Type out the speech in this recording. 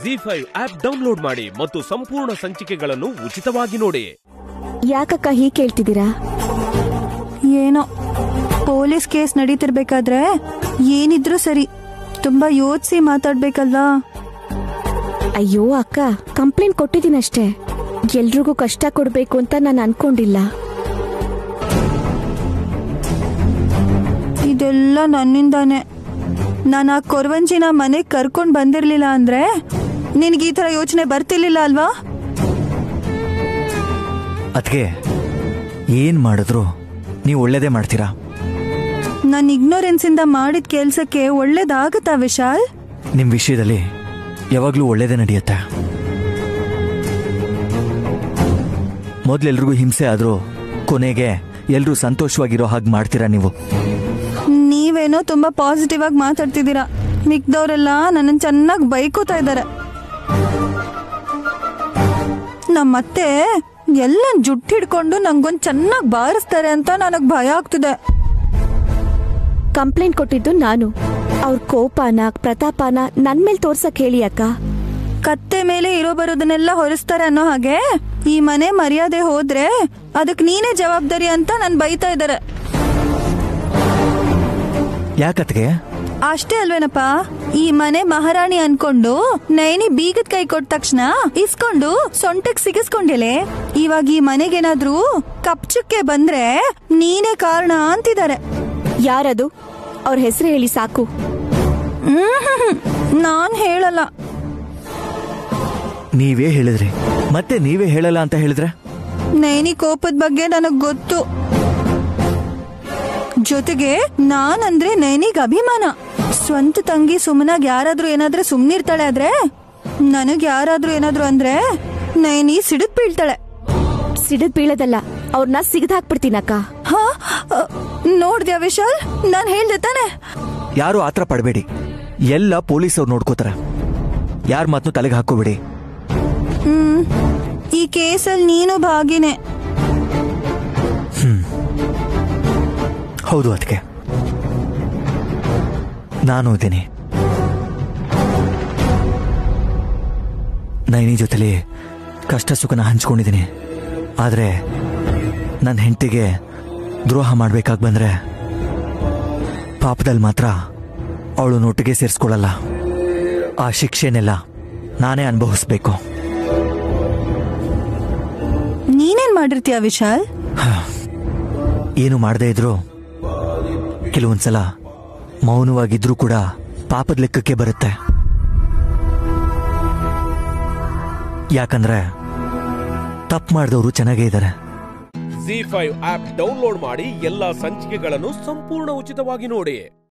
G five app download ಮಾಡಿ ಮತ್ತು ಸಂಪೂರ್ಣ ಸಂಚಿಕೆಗಳನ್ನು ಉಚಿತವಾಗಿ ನೋಡಿ ಯಾಕಕ್ಕ ಹೀಗೆ ಕೇಳ್ತಿದ್ದೀರಾ ಏನೋ ಪೊಲೀಸ್ ಕೇಸ್ ನಡೀತಿರ್ಬೇಕಾದ್ರೆ ಏನಿದ್ರು ಸರಿ ತುಂಬಾ ಯೋಚಿಸಿ ಮಾತಾಡ್ಬೇಕಲ್ವಾ ಅಯ್ಯೋ ಅಕ್ಕ ಕಂಪ್ಲೇಂಟ್ ಕೊಟ್ಟಿದ್ದೀನಷ್ಟೇ ಎಲ್ರಿಗೂ ಕಷ್ಟ ಕೊಡ್ಬೇಕು ಅಂತ ನಾನು ಅನ್ಕೊಂಡಿಲ್ಲ ಇದೆಲ್ಲ ನನ್ನಿಂದಾನೆ ನಾನು ಆ ಕೊರವಂಜಿನ ಮನೆಗೆ ಕರ್ಕೊಂಡು ಬಂದಿರ್ಲಿಲ್ಲ ಅಂದ್ರೆ ನಿನಗೆ ಈ ಥರ ಯೋಚನೆ ಬರ್ತಿರ್ಲಿಲ್ಲ ಅಲ್ವಾ ಅದಕ್ಕೆ ಏನ್ ಮಾಡಿದ್ರು ನೀವು ಒಳ್ಳೇದೇ ಮಾಡ್ತೀರಾ ನನ್ನ ಇಗ್ನೋರೆನ್ಸ್ ಇಂದ ಮಾಡಿದ ಕೆಲ್ಸಕ್ಕೆ ಒಳ್ಳೇದಾಗತ್ತಾ ವಿಶಾಲ್ ನಿಮ್ ವಿಷಯದಲ್ಲಿ ಯಾವಾಗ್ಲೂ ಒಳ್ಳೇದೇ ನಡೆಯುತ್ತೆ ಮೊದ್ಲೆಲ್ರಿಗೂ ಹಿಂಸೆ ಆದ್ರೂ ಕೊನೆಗೆ ಎಲ್ರೂ ಸಂತೋಷವಾಗಿರೋ ಹಾಗೆ ಮಾಡ್ತೀರಾ ನೀವು ನೀವೇನೋ ತುಂಬಾ ಪಾಸಿಟಿವ್ ಆಗಿ ಮಾತಾಡ್ತಿದ್ದೀರಾ ಮಿಕ್ದವ್ರೆಲ್ಲ ನನ್ನನ್ನು ಚೆನ್ನಾಗಿ ಬೈಕೋತಾ ಇದ್ದಾರೆ ನಮ್ಮತ್ತೆ ಎಲ್ಲ ಜುಟ್ಟು ಹಿಡ್ಕೊಂಡು ನಂಗೊಂದ್ ಚೆನ್ನಾಗಿ ಬಾರಿಸ್ತಾರೆ ಅಂತ ನನಗ್ ಭಯ ಆಗ್ತಿದೆ ಕಂಪ್ಲೇಂಟ್ ಕೊಟ್ಟಿದ್ದು ನಾನು ಅವ್ರ ಕೋಪನ ಪ್ರತಾಪನ ನನ್ ಮೇಲೆ ತೋರ್ಸಕ್ ಹೇಳಿ ಅಕ್ಕ ಕತ್ತೆ ಮೇಲೆ ಇರೋ ಬರೋದನ್ನೆಲ್ಲ ಹೊರಿಸ್ತಾರೆ ಅನ್ನೋ ಹಾಗೆ ಈ ಮನೆ ಮರ್ಯಾದೆ ಹೋದ್ರೆ ಅದಕ್ ನೀನೇ ಜವಾಬ್ದಾರಿ ಅಂತ ನನ್ ಬೈತಾ ಇದ್ದಾರೆ ಯಾಕತ್ಗೆ ಅಷ್ಟೇ ಅಲ್ವೇನಪ್ಪ ಈ ಮನೆ ಮಹಾರಾಣಿ ಅನ್ಕೊಂಡು ನೈನಿ ಬೀಗದ ಕೈ ಕೊಟ್ಟ ತಕ್ಷಣ ಇಸ್ಕೊಂಡು ಸೊಂಟಕ್ ಸಿಗಿಸ್ಕೊಂಡೆಲೆ ಇವಾಗ ಈ ಮನೆಗೇನಾದ್ರೂ ಕಪ್ಚುಕ್ಕೆ ಬಂದ್ರೆ ನೀನೇ ಕಾರಣ ಅಂತಿದ್ದಾರೆ ಯಾರದು ಅವ್ರ ಹೆಸರು ಹೇಳಿ ಸಾಕು ನಾನ್ ಹೇಳಲ್ಲ ನೀವೇ ಹೇಳಿದ್ರಿ ಮತ್ತೆ ನೀವೇ ಹೇಳಲ್ಲ ಅಂತ ಹೇಳಿದ್ರೆ ನೈನಿ ಕೋಪದ ಬಗ್ಗೆ ನನಗ್ ಗೊತ್ತು ಜೊತೆಗೆ ನಾನಂದ್ರೆ ನೈನಿಗ್ ಅಭಿಮಾನ ಸ್ವಂತ ತಂಗಿ ಸುಮ್ಮನಾಗ್ ಯಾರಾದ್ರೂ ಏನಾದ್ರೆ ಸುಮ್ನಿರ್ತಾಳೆ ಆದ್ರೆ ನನಗ್ ಯಾರಾದ್ರೂ ಏನಾದ್ರೂ ಅಂದ್ರೆ ನೈನಿ ಸಿಡಿದ್ ಬೀಳ್ತಾಳೆ ಸಿಡಿದ್ ಬೀಳದಲ್ಲ ಅವ್ರನ್ನ ಸಿಗದ್ ಹಾಕ್ಬಿಡ್ತೀನಕ್ಕ ಹಾ ಅ, ನೋಡ್ದ್ಯಾ ವಿಶಾಲ್ ನಾನ್ ಹೇಳ್ದೆ ತಾನೆ ಯಾರು ಆತರ ಪಡಬೇಡಿ ಎಲ್ಲ ಪೊಲೀಸ್ ಅವ್ರು ನೋಡ್ಕೋತಾರೆ ಯಾರ ಮಾತನ್ನು ತಲೆಗೆ ಹಾಕೋಬೇಡಿ ಹ್ಮ್ ಈ ಕೇಸಲ್ಲಿ ನೀನು ಭಾಗಿನೇ ಹೌದು ಅದಕ್ಕೆ ನಾನು ಇದ್ದೀನಿ ನೈನಿ ಜೊತೆಲಿ ಕಷ್ಟ ಸುಖನ ಹಂಚ್ಕೊಂಡಿದ್ದೀನಿ ಆದರೆ ನನ್ನ ಹೆಂಡತಿಗೆ ದ್ರೋಹ ಮಾಡ್ಬೇಕಾಗಿ ಬಂದ್ರೆ ಪಾಪದಲ್ಲಿ ಮಾತ್ರ ಅವಳು ನೋಟಿಗೆ ಸೇರಿಸ್ಕೊಳ್ಳಲ್ಲ ಆ ಶಿಕ್ಷೆನೆಲ್ಲ ನಾನೇ ಅನುಭವಿಸ್ಬೇಕು ನೀನೇನ್ ಮಾಡಿರ್ತೀಯ ವಿಶಾಲ್ ಏನು ಮಾಡದೇ ಇದ್ರು ಕೆಲವೊಂದ್ಸಲ ಮೌನವಾಗಿದ್ರೂ ಕೂಡ ಪಾಪದ ಲೆಕ್ಕಕ್ಕೆ ಬರುತ್ತೆ ಯಾಕಂದ್ರೆ ತಪ್ಪು ಮಾಡಿದವರು ಚೆನ್ನಾಗೇ ಇದ್ದಾರೆ ಜಿ ಫೈವ್ ಆಪ್ ಡೌನ್ಲೋಡ್ ಮಾಡಿ ಎಲ್ಲಾ ಸಂಚಿಕೆಗಳನ್ನು ಸಂಪೂರ್ಣ ಉಚಿತವಾಗಿ ನೋಡಿ